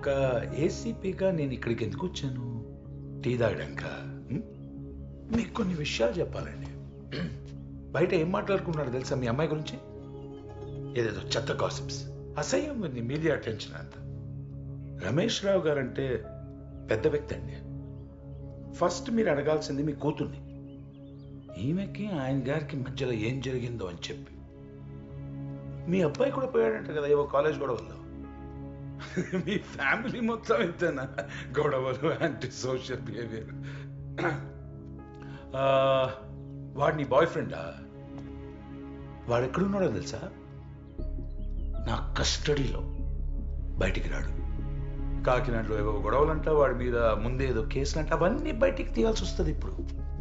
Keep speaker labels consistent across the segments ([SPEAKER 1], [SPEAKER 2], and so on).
[SPEAKER 1] ఒక ఏసీపీగా నేను ఇక్కడికి ఎందుకు వచ్చాను టీ తాగడాక మీకు కొన్ని విషయాలు చెప్పాలండి బయట ఏం మాట్లాడుకున్నారు తెలుసా మీ అమ్మాయి గురించి ఏదేదో చెత్త కాసిప్స్ అసహ్యం ఉంది మీడియా అటెన్షన్ అంతా రమేష్ రావు గారంటే పెద్ద వ్యక్తి అండి ఫస్ట్ మీరు అడగాల్సింది మీ కూతుర్ని ఈమెకి ఆయన గారికి మధ్యలో ఏం జరిగిందో అని చెప్పి మీ అబ్బాయి కూడా పోయాడంట కదా ఏవో కాలేజ్ గొడవల్లో మీ ఫ్యామిలీ మొత్తం ఇంతేనా గొడవలు యాంటీ సోషల్ బిహేవియర్ వాడు నీ బాయ్ ఫ్రెండా వాడు ఎక్కడున్నాడో తెలుసా నా కస్టడీలో బయటికి రాడు కాకినాడలో ఏవో గొడవలంట వాడి మీద ముందే ఏదో కేసులంట అవన్నీ బయటికి తీయాల్సి వస్తుంది ఇప్పుడు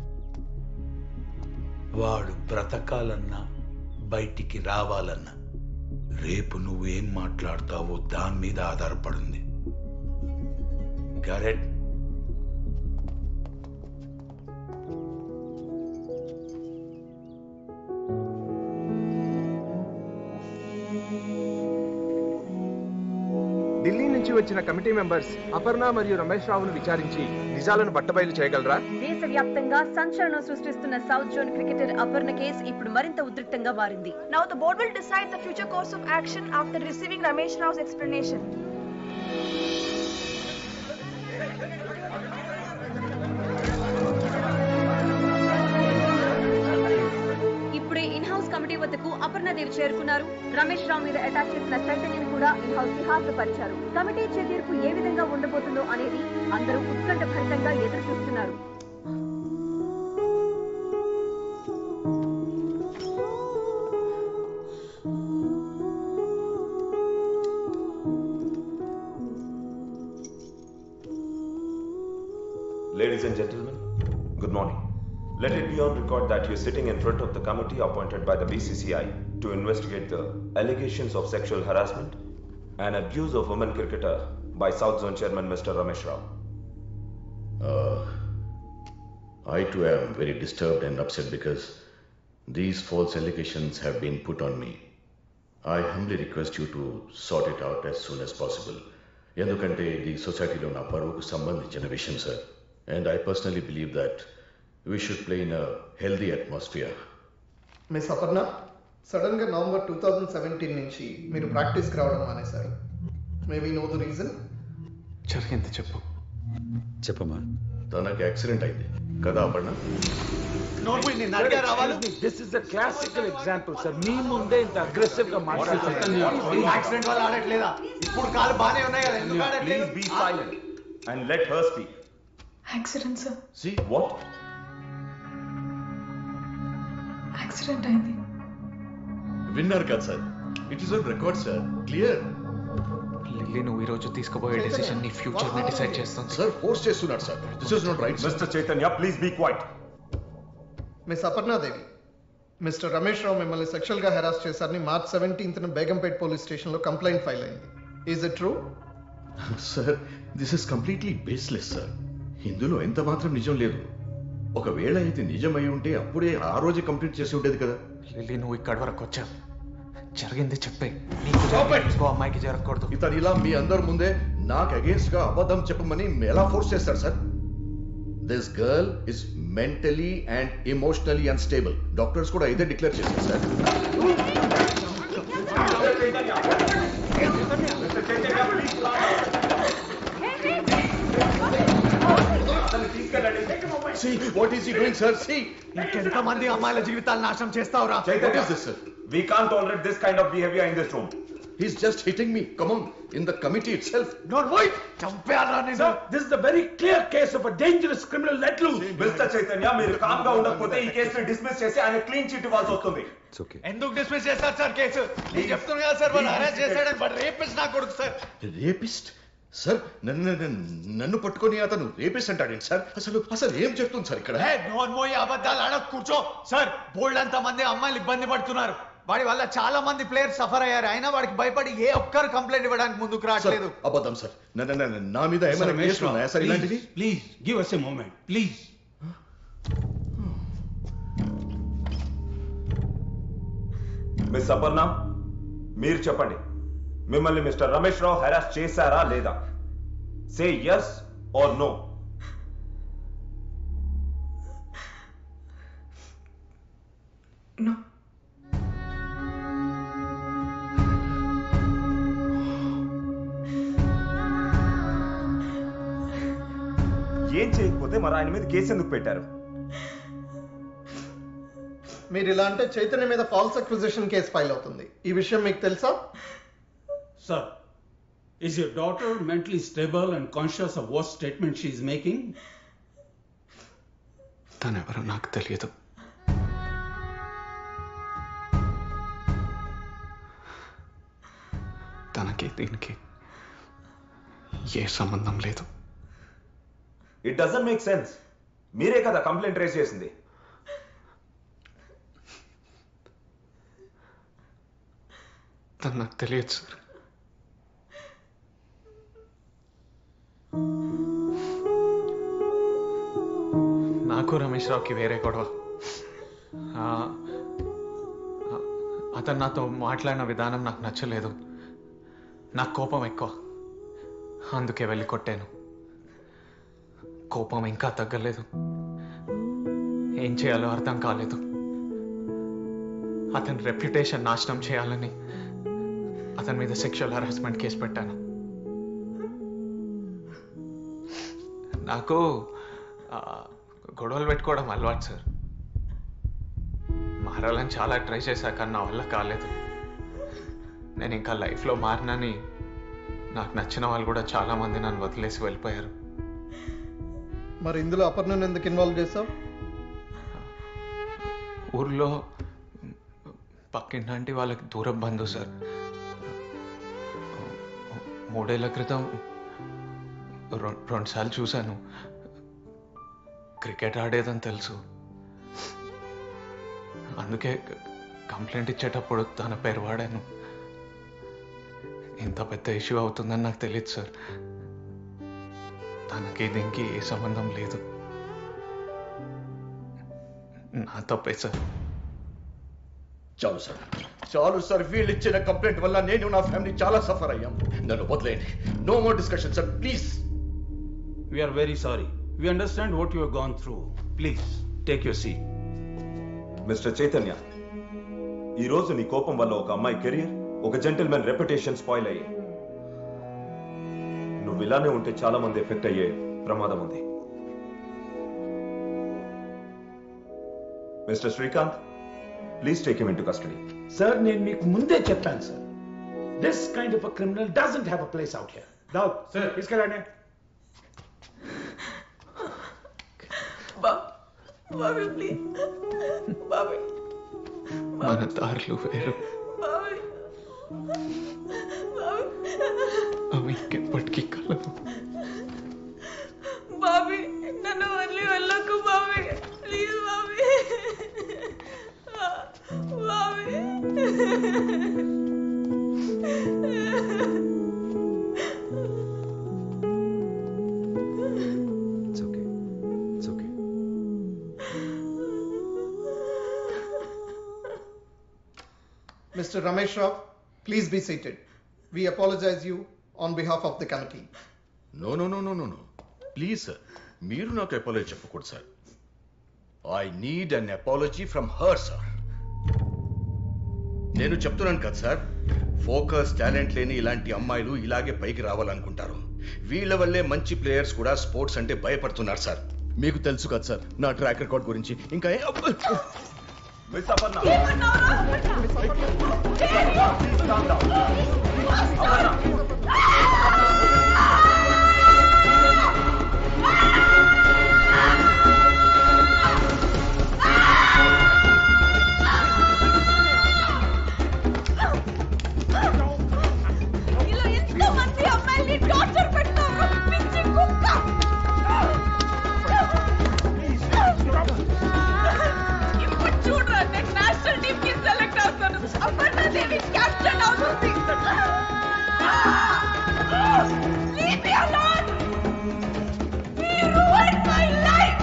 [SPEAKER 1] వాడు బ్రతకాలన్నా బయటికి రావాలన్నా రేపు నువ్వు ఏం మాట్లాడతావో దాని మీద ఆధారపడింది కరెక్ట్
[SPEAKER 2] ఢిల్లీ నుంచి వచ్చిన కమిటీ మెంబర్స్ అపర్ణ మరియు రమేష్ రావును విచారించి నిజాలను బట్టబయలు చేయగలరా
[SPEAKER 3] దేశవ్యాప్తంగా సంచలనం సృష్టిస్తున్న south zone cricketer Aparna case ఇప్పుడు మరింత ఉద్రిక్తంగా మారింది
[SPEAKER 4] Now the board will decide the future course of action after receiving Ramesh Rao's explanation.
[SPEAKER 3] ఇప్పుడే ఇన్ హౌస్ కమిటీ వద్దకు అపర్ణదేవి చేరుకున్నారు రమేష్ రావు మీద అటాక్ చేసిన చైతన్యని కూడా ఇన్ హౌస్ కి హాజరుపరిచారు కమిటీ ఇచ్చే తీర్పు ఏ విధంగా ఉండబోతుందో అనేది అందరూ ఉత్కంఠ భరితంగా ఎదురు చూస్తున్నారు
[SPEAKER 5] Ladies and gentlemen, good morning. Let it be on record that you're sitting in front of the committee appointed by the BCCI to investigate the allegations of sexual harassment and abuse of women cricketer by South Zone Chairman Mr. Ramesh Rao.
[SPEAKER 6] Uh, I too am very disturbed and upset because these false allegations have been put on me. I humbly request you to sort it out as soon as possible. ఎందుకంటే ఇది సొసైటీలో నా పరువుకు సంబంధించిన విషయం sir and I personally believe that we should play in a healthy atmosphere
[SPEAKER 7] miss Aparna sudden గా November two thousand seventeen నుంచి మీరు ప్రాక్టీస్కి రావడం మానేశారు మేబీ నో ద రీజన్
[SPEAKER 2] జరిగింది చెప్పు
[SPEAKER 1] చెప్పమ్మా
[SPEAKER 6] తనకు యాక్సిడెంట్ అయింది కదా Aparna
[SPEAKER 1] this is the classical example sir మీ ముందే ఇంత అగ్రెసివ్ గా మాట్లాడుతున్నారు
[SPEAKER 8] యాక్సిడెంట్ వల్ల ఆడట్లేదా ఇప్పుడు కాలు బానే ఉన్నాయి కదా ఎందుకు ఆడట్లేదు
[SPEAKER 5] Please be silent and let her speak.
[SPEAKER 4] Accident, sir.
[SPEAKER 6] See,
[SPEAKER 5] What?
[SPEAKER 4] Accident అయింది
[SPEAKER 6] విన్నారు కదా sir it is on record sir clear
[SPEAKER 2] Lily నువ్వు ఈ రోజు తీసుకోబోయే డెసిషన్ నీ ఫ్యూచర్ ని డిసైడ్ చేస్తుంది
[SPEAKER 6] సార్ ఫోర్స్ చేస్తున్నారు sir this is not right
[SPEAKER 5] Mr. Chaitanya, please be quiet.
[SPEAKER 7] Miss Aparnadevi mister Ramesh Rao మిమ్మల్ని సెక్షువల్గా హెరాస్ చేశారని మార్చ్ సెవెంటీన్త్న బేగంపేట్ పోలీస్ స్టేషన్లో కంప్లైంట్ ఫైల్ అయింది is it true
[SPEAKER 6] sir this is completely baseless sir ఇందులో ఎంత మాత్రం నిజం లేదు ఒకవేళ ఇది నిజమై ఉంటే అప్పుడే ఆ రోజు కంప్లీట్ చేసి ఉండేది కదా
[SPEAKER 2] లిల్లీ నువ్వు ఇక్కడి వరకు వచ్చావు జరిగింది చెప్పే నీకు జరిగింది ఇంకో అమ్మాయికి జరగకూడదు
[SPEAKER 6] ఇతను ఇలా మీ అందరి ముందే నాకు అగేన్స్ట్ గా అబద్ధం చెప్పమని ఎలా ఫోర్స్ చేస్తాడు sir this girl is mentally and emotionally unstable doctors కూడా ఇదే డిక్లేర్ చేశారు sir See, what is he doing, sir? See,
[SPEAKER 8] ఇంకెంత మంది అమ్మాయిల జీవితాలు నాశనం చేస్తావురా
[SPEAKER 6] what is this, sir?
[SPEAKER 5] We can't tolerate this kind of behavior in this room.
[SPEAKER 6] He's just hitting me. Come on, in the committee itself.
[SPEAKER 8] నోర్మోయ్ చంపేయాలరా నేను
[SPEAKER 1] sir this is the very clear case of dangerous criminal let loose
[SPEAKER 5] mister Chaitanya మీరు calm గా ఉండకపోతే ఈ కేసుని dismiss చేసి ఆయన క్లీన్ చిట్ ఇవ్వాల్సి వస్తుంది
[SPEAKER 8] ఎందుకు డిస్మిస్ చేస్తారు సార్ కేసు నేను చెప్తున్నా కదా సార్ వాళ్ళు అరెస్ట్ చేశాడని బట్ రేపిస్ట్ నా కొడుకు సార్
[SPEAKER 6] రేపిస్ట్ సార్ నన్ను నన్ను- నన్ను పట్టుకొని అతను రేపిస్ట్ అంటాడేంటి సార్ అసలు అసలు ఏం చెప్తుంది సార్ ఇక్కడ
[SPEAKER 8] ఏ నోర్మోయ్ అబద్ధాలు ఆడకు కూర్చో సార్ బోల్డ్ అంత మంది అమ్మాయిలు ఇబ్బంది పడుతున్నారు వాడి వల్ల చాలా మంది ప్లేయర్స్ సఫర్ అయ్యారు అయినా వాడికి భయపడి ఏ ఒక్కరు కంప్లైంట్ ఇవ్వడానికి ముందుకు
[SPEAKER 6] సార్,
[SPEAKER 8] రావట్లేదు
[SPEAKER 6] అబద్ధం సార్ నన్ను- నన్ను- నా మీద ఏమైనా కేసులు ఉన్నాయా సార్ ఇలాంటివి
[SPEAKER 1] please give us a moment please
[SPEAKER 5] miss Aparna మీరు చెప్పండి మిమ్మల్ని మిస్టర్ రమేష్ రావు హెరాస్ చేశారా లేదా Say yes or no.
[SPEAKER 4] No.
[SPEAKER 5] ఏం చేయకపోతే మరి ఆయన మీద కేసు ఎందుకు పెట్టారు
[SPEAKER 7] మీరు ఇలా అంటే చైతన్య మీద ఫాల్స్ అక్విజిషన్ కేసు ఫైల్ అవుతుంది ఈ విషయం మీకు తెలుసా
[SPEAKER 9] Sir, is your daughter mentally stable and conscious of what statement she is making?
[SPEAKER 2] తనెవరో నాకు తెలియదు తనకి దీనికి ఏ సంబంధం లేదు
[SPEAKER 5] ఇట్ డజంట్ మేక్ సెన్స్ మీరే కదా కంప్లైంట్ రేస్ చేసింది
[SPEAKER 2] తను నాకు తెలియదు సార్ నాకు రమేష్ రావుకి వేరే గొడవ ఆ, ఆ, అతను నాతో మాట్లాడిన విధానం నాకు నచ్చలేదు నాకు కోపం ఎక్కువ అందుకే వెళ్ళి కొట్టాను కోపం ఇంకా తగ్గలేదు ఏం చేయాలో అర్థం కాలేదు అతని రెప్యుటేషన్ నాశనం చేయాలని అతని మీద సెక్షువల్ హరాస్మెంట్ కేసు పెట్టాను నాకు ఆ, గొడవలు పెట్టుకోవడం అలవాటు సార్ మారాలని చాలా ట్రై చేశా కానీ నా వల్ల కాలేదు నేను ఇంకా లైఫ్లో మారినని నాకు నచ్చిన వాళ్ళు కూడా చాలా మంది నన్ను వదిలేసి వెళ్ళిపోయారు
[SPEAKER 7] మరి ఇందులో అపర్ణను ఎందుకు ఇన్వాల్వ్ చేసావు
[SPEAKER 2] ఊర్లో పక్కింటి వాళ్ళకి దూరం బంధు సార్ మూడేళ్ల క్రితం రెం- రెండుసార్లు చూశాను క్రికెట్ ఆడేదని తెలుసు అందుకే క- కంప్లైంట్ ఇచ్చేటప్పుడు తన పేరు వాడాను ఇంత పెద్ద ఇష్యూ అవుతుందని నాకు తెలియదు సార్ తనకి దీనికి ఏ సంబంధం లేదు నా తప్పే సార్
[SPEAKER 6] చాలు సార్ చాలు సార్ వీళ్ళు ఇచ్చిన కంప్లైంట్ వల్ల నేను నా ఫ్యామిలీ చాలా సఫర్ అయ్యాం నన్ను వదిలేయండి no more discussion sir please
[SPEAKER 9] We are very sorry. We understand what you have gone through. Please, take your seat.
[SPEAKER 5] Mister Chaitanya ఈ రోజు నీ కోపం వల్ల ఒక అమ్మాయి కెరీర్ ఒక జెంటిల్మెన్ రెప్యుటేషన్ స్పాయిల్ అయ్యాయి నువ్వు ఇలానే ఉంటే చాలా మంది ఎఫెక్ట్ అయ్యే ప్రమాదం ఉంది mister Srikanth please take him into custody
[SPEAKER 1] sir నేను మీకు ముందే చెప్పాను sir this kind of a criminal doesn't have a place out here దావ్ సార్ తీసుకెళ్ళండి
[SPEAKER 4] Bobby, please. Bobby.
[SPEAKER 2] మన దారులు వేరు
[SPEAKER 4] Bobby. Bobby.
[SPEAKER 2] అవి ఇంకెప్పటికీ కలవు
[SPEAKER 4] బాబీ నన్ను వదిలి వెళ్ళకు Bobby please Bobby Bobby
[SPEAKER 2] it's okay it's okay
[SPEAKER 7] Mr. Ramesh Rao, please be seated. We apologize you on behalf of the committee.
[SPEAKER 6] No no no no no no please sir మీరు నాకు apology చెప్పకూడదు sir I need an apology from her sir నేను చెప్తున్నాను కదా sir focus talent లేని ఇలాంటి అమ్మాయిలు ఇలాగే పైకి రావాలనుకుంటారు వీళ్ళ వల్లే మంచి ప్లేయర్స్ కూడా స్పోర్ట్స్ అంటే భయపడుతున్నారు సార్ మీకు తెలుసు కదా సార్ నా ట్రాక్ రికార్డ్ గురించి ఇంకా ఏ-
[SPEAKER 5] మిస్ అపర్ణ
[SPEAKER 4] ఇలా ఎంతో మంది అమ్మాయిల్ని టార్చర్ పెడతారు పిచ్చి కుక్క ఇప్పుడు చూడరా నేను నేషనల్ టీమ్ కి సెలెక్ట్ అవుతాను అపర్ణాదేవి క్యాప్టెన్ అవుతుంది Leave me alone! You ruined my life!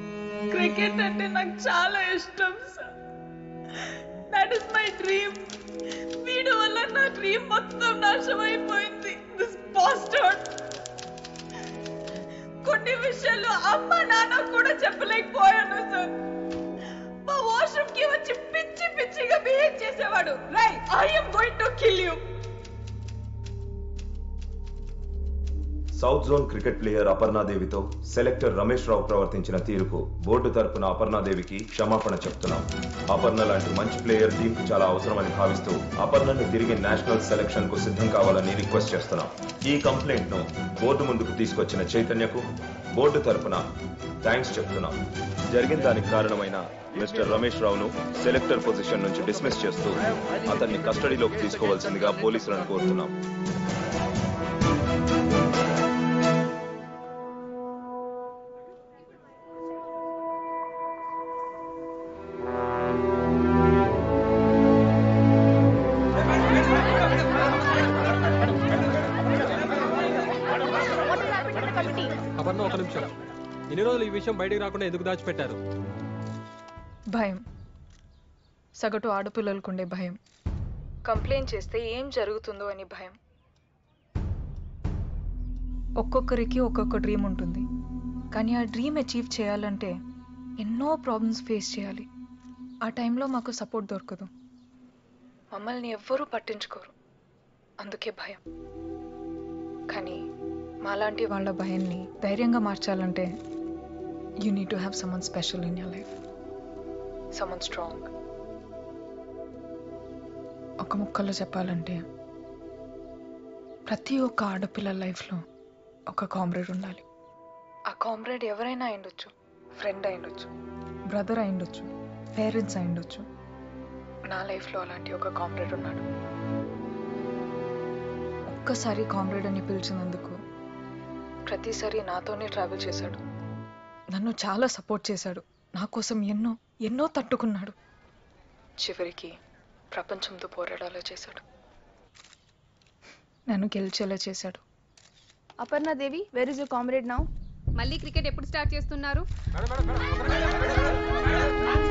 [SPEAKER 4] Cricket అంటే నాకు చాలా ఇష్టం sir that is my dream వీడి వల్ల నా డ్రీమ్ మొత్తం నాశనం అయిపోయింది దిస్ బాస్టర్డ్ కొన్ని విషయాలు అమ్మ నాన్న కూడా చెప్పలేకపోయాను సార్ మా వాష్రూమ్ కి వచ్చి పిచ్చి పిచ్చిగా బిహేవ్ చేసేవాడు రై I'm going to kill you
[SPEAKER 5] south zone cricket player అపర్ణాదేవితో సెలెక్టర్ రమేష్ రావు ప్రవర్తించిన తీరుకు బోర్డు తరపున అపర్ణాదేవికి క్షమాపణ చెప్తున్నాం అపర్ణ లాంటి మంచి ప్లేయర్ టీం చాలా అవసరమని భావిస్తూ అపర్ణని తిరిగి నేషనల్ సెలక్షన్ కు సిద్ధం కావాలని రిక్వెస్ట్ చేస్తున్నాం ఈ కంప్లైంట్ ను బోర్డు ముందుకు తీసుకొచ్చిన చైతన్యకు బోర్డు తరపున థ్యాంక్స్ చెప్తున్నాం జరిగిన దానికి కారణమైన మిస్టర్ రమేష్ రావును సెలెక్టర్ పొజిషన్ నుంచి డిస్మిస్ చేస్తూ అతన్ని కస్టడీలోకి తీసుకోవాల్సిందిగా పోలీసులను కోరుతున్నాం
[SPEAKER 10] అపర్ణ ఒక నిమిషం ఎన్ని రోజులు ఈ విషయం బయటికి రాకుండా ఎందుకు దాచిపెట్టారు
[SPEAKER 11] భయం సగటు ఆడపిల్లలకు ఉండే భయం కంప్లైంట్ చేస్తే ఏం జరుగుతుందో అని భయం ఒక్కొక్కరికి ఒక్కొక్క డ్రీమ్ ఉంటుంది కానీ ఆ డ్రీమ్ అచీవ్ చేయాలంటే ఎన్నో ప్రాబ్లమ్స్ ఫేస్ చేయాలి ఆ టైంలో మాకు సపోర్ట్ దొరకదు మమ్మల్ని ఎవ్వరూ పట్టించుకోరు అందుకే భయం కానీ మాలాంటి వాళ్ళ భయాన్ని ధైర్యంగా మార్చాలంటే you need to have someone special in your life someone strong ఒక ముక్కలో చెప్పాలంటే ప్రతి ఒక్క ఆడపిల్ల లైఫ్లో ఒక కామ్రేడ్ ఉండాలి ఆ కామ్రేడ్ ఎవరైనా అయిండొచ్చు ఫ్రెండ్ అయిండొచ్చు బ్రదర్ అయిండొచ్చు పేరెంట్స్ అయిండొచ్చు నా లైఫ్లో అలాంటి ఒక కామ్రేడ్ ఉన్నాడు ఒక్కసారి కామ్రేడ్ అని పిలిచినందుకు ప్రతిసారి నాతోనే ట్రావెల్ చేశాడు నన్ను చాలా సపోర్ట్ చేశాడు నా కోసం ఎన్నో ఎన్నో తట్టుకున్నాడు చివరికి ప్రపంచంతో పోరాడాలో చేశాడు నన్ను గెలిచేలా చేశాడు
[SPEAKER 3] Aparna Devi where is your comrade now మళ్ళీ క్రికెట్ ఎప్పుడు స్టార్ట్ చేస్తున్నారు